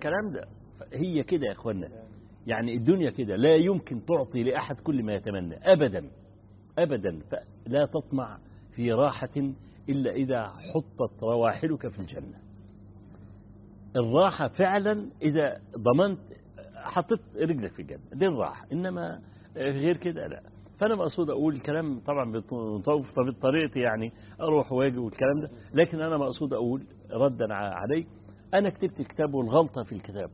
الكلام ده هي كده يا اخوانا يعني الدنيا كده لا يمكن تعطي لاحد كل ما يتمنى ابدا ابدا فلا تطمع في راحه الا اذا حطت رواحلك في الجنه الراحه فعلا اذا ضمنت حطيت رجلك في الجنه دي الراحه انما غير كده لا فانا مقصود اقول الكلام طبعا بطوف بطريقتي يعني اروح واجي والكلام ده لكن انا مقصود اقول ردا علي انا كتبت الكتاب والغلطه في الكتاب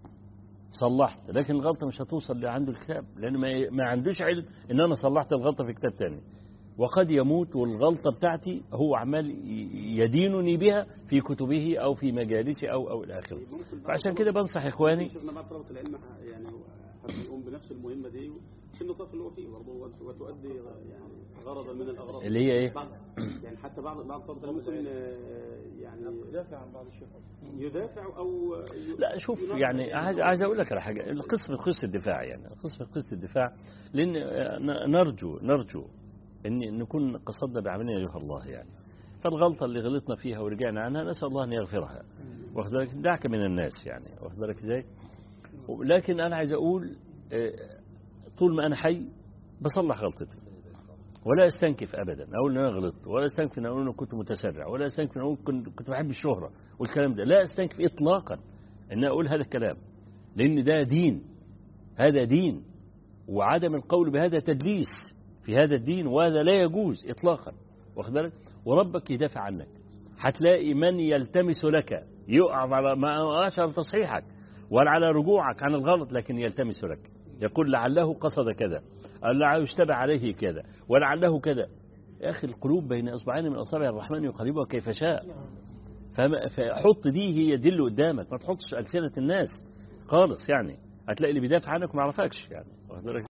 صلحت لكن الغلطه مش هتوصل اللي عنده الكتاب لان ما ما عندوش علم ان انا صلحت الغلطه في كتاب تاني وقد يموت والغلطه بتاعتي هو عمال يدينني بها في كتبه او في مجالسه او او الى اخره فعشان كده بنصح اخواني شفنا بعض طلبه العلم يعني حد يقوم بنفس المهمه دي في النطاق اللي هو فيه برضه وتؤدي يعني غرضا من الاغراض اللي هي ايه؟ بعض يعني حتى بعض بعض طلبه العلم ممكن آه، يعني يدافع عن بعض الشيخ يدافع او ي- لا شوف يعني عايز عايز اقول لك على حاجه القسم قسم الدفاع يعني قسم قسم الدفاع لان ن- نرجو نرجو ان نكون قصدنا بعملنا ايها الله يعني فالغلطه اللي غلطنا فيها ورجعنا عنها نسال الله ان يغفرها واخد بالك دعك من الناس يعني واخد بالك ازاي لكن انا عايز اقول آه، طول ما انا حي بصلح غلطتي ولا استنكف ابدا اقول ان انا غلطت ولا استنكف ان اقول ان كنت متسرع ولا استنكف ان اقول كنت كنت بحب الشهره والكلام ده لا استنكف اطلاقا ان اقول هذا الكلام لان ده دين هذا دين وعدم القول بهذا تدليس في هذا الدين وهذا لا يجوز اطلاقا واخد بالك وربك يدافع عنك هتلاقي من يلتمس لك يقع على ما أقعش على تصحيحك ولا على رجوعك عن الغلط لكن يلتمس لك يقول لعله قصد كذا أو لعله اشتبه عليه كذا ولعله كذا يا أخي القلوب بين إصبعين من أصابع الرحمن يقلبها كيف شاء فما- فحط دي هي دي اللي قدامك ما تحطش ألسنة الناس خالص يعني هتلاقي اللي بيدافع عنك ما يعرفكش يعني واخد بالك